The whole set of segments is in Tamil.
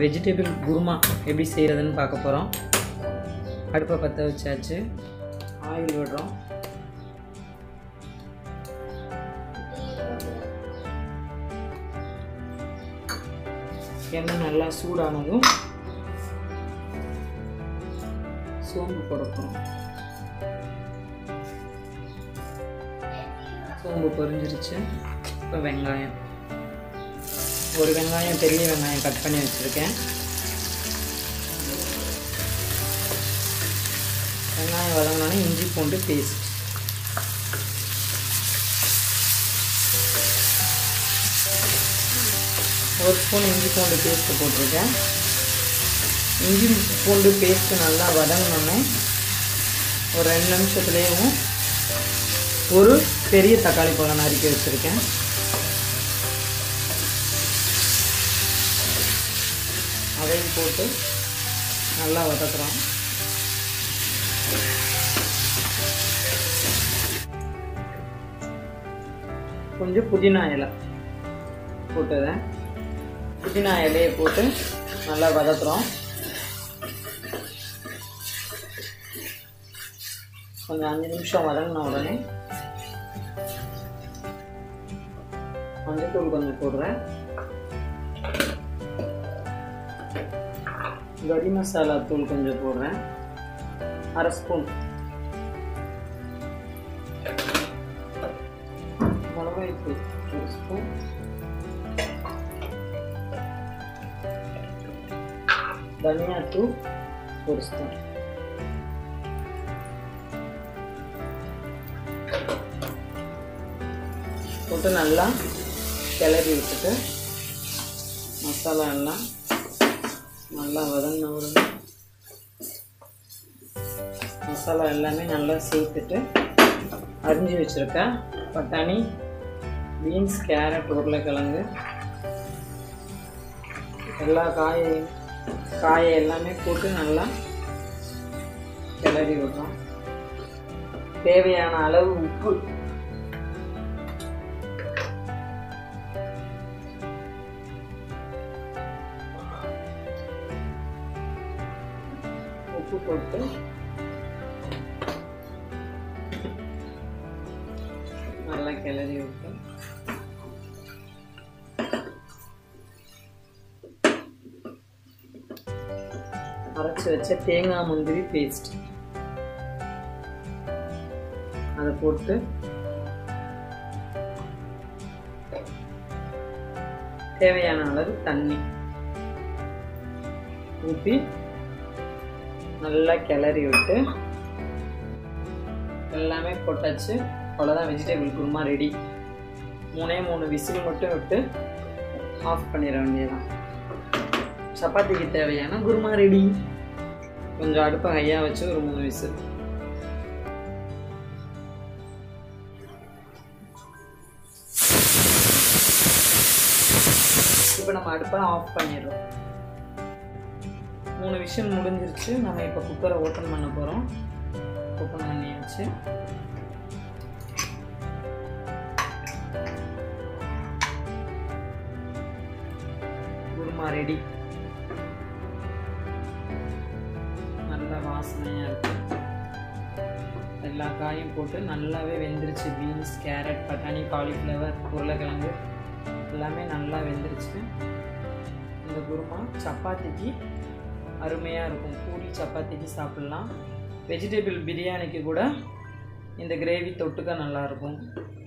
வெஜிடபிள் குருமா எப்படி செய்கிறதுன்னு பார்க்க போகிறோம் அடுப்பை பற்ற வச்சாச்சு ஆயில் விடுறோம் எண்ணெய் நல்லா சூடானதும் சோம்பு கொடுக்கணும் சோம்பு பொரிஞ்சிருச்சு இப்போ வெங்காயம் ஒரு வெங்காயம் பெரிய வெங்காயம் கட் பண்ணி வச்சுருக்கேன் வெங்காயம் வதங்கினோடனே இஞ்சி பூண்டு பேஸ்ட் ஒரு ஸ்பூன் இஞ்சி பூண்டு பேஸ்ட்டு போட்டிருக்கேன் இஞ்சி பூண்டு பேஸ்ட்டு நல்லா வதங்கினோடனே ஒரு ரெண்டு நிமிஷத்துலேயும் ஒரு பெரிய தக்காளி பழம் நறுக்கி வச்சுருக்கேன் அதையும் போட்டு நல்லா வதக்குறோம் கொஞ்சம் புதினா இலை போட்டுதேன் புதினா இலையை போட்டு நல்லா வதக்குறோம் கொஞ்சம் அஞ்சு நிமிஷம் வதங்கின உடனே மஞ்சத்தூள் கொஞ்சம் போடுறேன் கறி மசாலா தூள் கொஞ்சம் போடுறேன் அரை ஸ்பூன் மிளகாய் தூள் ஒரு ஸ்பூன் தனியாத்தூள் ஒரு ஸ்பூன் போட்டு நல்லா கிளறி விட்டுட்டு மசாலா எல்லாம் நல்லா வதங்கின உடனே மசாலா எல்லாமே நல்லா சேர்த்துட்டு அரிஞ்சு வச்சுருக்கேன் பட்டாணி பீன்ஸ் கேரட் உருளைக்கிழங்கு எல்லா காயையும் காயை எல்லாமே போட்டு நல்லா கிளறி விடுறோம் தேவையான அளவு உப்பு உப்பு போட்டு நல்லா கிளறி விட்டு அரைச்சி வச்ச தேங்காய் முந்திரி பேஸ்ட் அதை போட்டு தேவையான அளவு தண்ணி ஊற்றி நல்லா கிளறி விட்டு எல்லாமே போட்டாச்சு அவ்வளோதான் வெஜிடபிள் குருமா ரெடி மூணே மூணு விசில் மட்டும் விட்டு ஆஃப் பண்ணிட வேண்டியதான் சப்பாத்திக்கு தேவையான குருமா ரெடி கொஞ்சம் அடுப்பை ஹையாக வச்சு ஒரு மூணு விசில் இப்போ நம்ம அடுப்பை ஆஃப் பண்ணிடுறோம் மூணு விஷயம் முடிஞ்சிருச்சு நம்ம இப்போ குக்கரை ஓப்பன் பண்ண போகிறோம் ஓப்பன் பண்ணியாச்சு குருமா ரெடி நல்ல வாசனையாக இருக்கு எல்லா காயும் போட்டு நல்லாவே வெந்துருச்சு பீன்ஸ் கேரட் பட்டாணி காலிஃப்ளவர் உருளைக்கிழங்கு எல்லாமே நல்லா வெந்துருச்சு இந்த குருமா சப்பாத்திக்கு அருமையாக இருக்கும் பூரி சப்பாத்திக்கு சாப்பிட்லாம் வெஜிடபிள் பிரியாணிக்கு கூட இந்த கிரேவி தொட்டுக்க நல்லாயிருக்கும்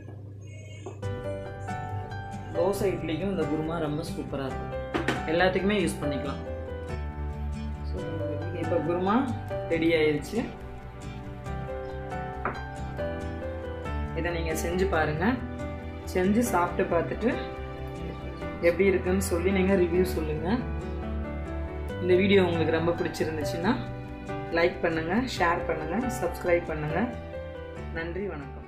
தோசை இட்லிக்கும் இந்த குருமா ரொம்ப சூப்பராக இருக்கும் எல்லாத்துக்குமே யூஸ் பண்ணிக்கலாம் ஸோ இப்போ குருமா ரெடி ஆயிடுச்சு இதை நீங்கள் செஞ்சு பாருங்கள் செஞ்சு சாப்பிட்டு பார்த்துட்டு எப்படி இருக்குன்னு சொல்லி நீங்கள் ரிவ்யூ சொல்லுங்கள் இந்த வீடியோ உங்களுக்கு ரொம்ப பிடிச்சிருந்துச்சுன்னா லைக் பண்ணுங்கள் ஷேர் பண்ணுங்கள் சப்ஸ்கிரைப் பண்ணுங்கள் நன்றி வணக்கம்